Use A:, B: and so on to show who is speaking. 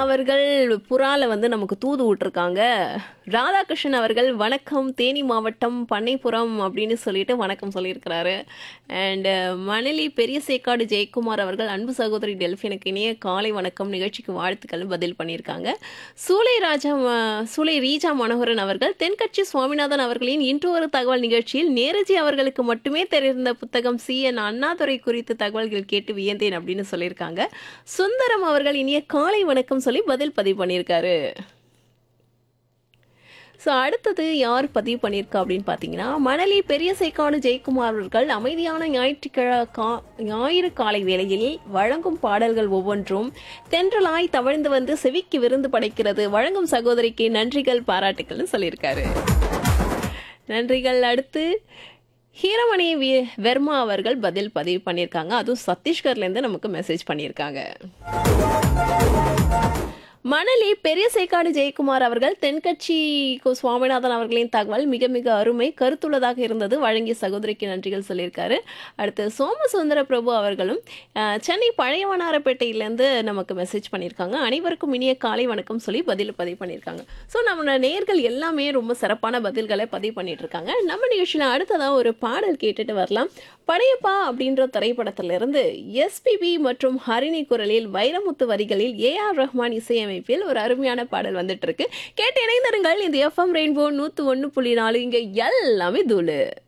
A: அவர்கள் புறால வந்து நமக்கு தூது விட்டுருக்காங்க ராதாகிருஷ்ணன் அவர்கள் வணக்கம் தேனி மாவட்டம் பண்ணைப்புறம் அப்படின்னு சொல்லிட்டு வணக்கம் சொல்லியிருக்கிறாரு அண்ட் மணலி பெரிய சேக்காடு ஜெயக்குமார் அவர்கள் அன்பு சகோதரி டெல்ஃபினுக்கு இனிய காலை வணக்கம் நிகழ்ச்சிக்கு வாழ்த்துக்கள் பதில் பண்ணியிருக்காங்க சூளை ராஜா ம- சூளை ரீஜா மனோகரன் அவர்கள் தென்கட்சி சுவாமிநாதன் அவர்களின் இன்று ஒரு தகவல் நிகழ்ச்சியில் நேரஜி அவர்களுக்கு மட்டுமே தெரிந்த புத்தகம் சி என் அண்ணாதுரை குறித்து தகவல்கள் கேட்டு வியந்தேன் அப்படின்னு சொல்லியிருக்காங்க சுந்தரம் அவர்கள் இனிய காலை வணக்கம் சொல்லி பதில் பதிவு பண்ணியிருக்காரு ஸோ அடுத்தது யார் பதிவு பண்ணியிருக்கா அப்படின்னு பார்த்தீங்கன்னா மணலி பெரிய சேக்காடு ஜெயக்குமார் அவர்கள் அமைதியான ஞாயிற்றுக்கிழ கா ஞாயிறு காலை வேளையில் வழங்கும் பாடல்கள் ஒவ்வொன்றும் தென்றலாய் தவழ்ந்து வந்து செவிக்கு விருந்து படைக்கிறது வழங்கும் சகோதரிக்கு நன்றிகள் பாராட்டுக்கள்னு சொல்லியிருக்காரு நன்றிகள் அடுத்து ஹீரமணி வி வெர்மா அவர்கள் பதில் பதிவு பண்ணியிருக்காங்க அதுவும் சத்தீஸ்கர்லேருந்து நமக்கு மெசேஜ் பண்ணியிருக்காங்க மணலி பெரிய சேக்காடு ஜெயக்குமார் அவர்கள் தென்கட்சி கு. சுவாமிநாதன் அவர்களின் தகவல் மிக மிக அருமை கருத்துள்ளதாக இருந்தது வழங்கிய சகோதரிக்கு நன்றிகள் சொல்லியிருக்காரு அடுத்து சோமசுந்தர பிரபு அவர்களும் அஹ், சென்னை பழையவனாரப்பேட்டையிலேருந்து நமக்கு மெசேஜ் பண்ணியிருக்காங்க அனைவருக்கும் இனிய காலை வணக்கம் சொல்லி பதில் பதிவு பண்ணியிருக்காங்க ஸோ நம்மளோட நேர்கள் எல்லாமே ரொம்ப சிறப்பான பதில்களை பதிவு பண்ணிட்டு இருக்காங்க நம்ம நிகழ்ச்சியில் அடுத்ததாக ஒரு பாடல் கேட்டுட்டு வரலாம் படையப்பா அப்படின்ற திரைப்படத்திலிருந்து எஸ்பிபி மற்றும் ஹரிணி குரலில் வைரமுத்து வரிகளில் ஏ ஆர் ரஹ்மான் இசையமைப்பில் ஒரு அருமையான பாடல் வந்துட்டு இருக்கு கேட்டு இணைந்திருங்கள் இந்த எஃப்எம் ரெயின்போ நூற்று ஒன்று புள்ளி நாலு இங்கே எல்லாமே தூளு